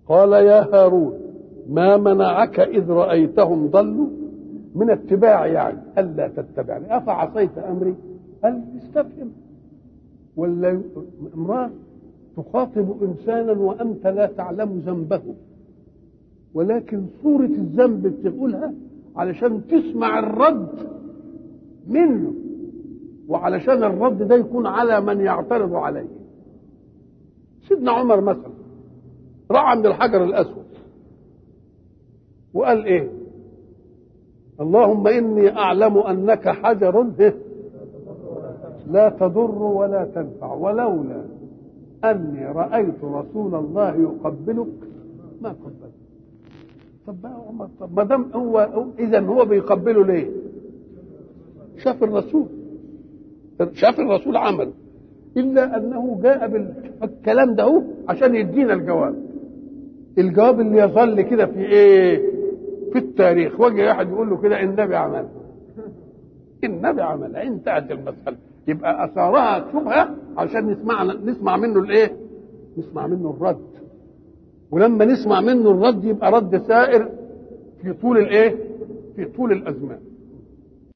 قال يا هارون ما منعك إذ رأيتهم ضلوا من اتباع يعني ألا تتبعني أفعصيت أمري قال استفهم ولا امرأة تخاطب إنسانا وأنت لا تعلم ذنبه ولكن صورة الذنب بتقولها علشان تسمع الرد منه وعلشان الرد ده يكون على من يعترض عليه سيدنا عمر مثلا راح عند الحجر الأسود وقال إيه اللهم إني أعلم أنك حجر لا تضر ولا تنفع ولولا أني رأيت رسول الله يقبلك ما قبلت طب بقى عمر طب ما دام هو إذا هو بيقبله ليه؟ شاف الرسول شاف الرسول عمل إلا أنه جاء بالكلام ده هو عشان يدينا الجواب الجواب اللي يظل كده في إيه؟ في التاريخ وجه واحد يقول له كده النبي عمل النبي عمل انتهت المسألة يبقى اثارها شبهه عشان نسمع نسمع منه الايه؟ نسمع منه الرد ولما نسمع منه الرد يبقى رد سائر في طول الايه؟ في طول الازمان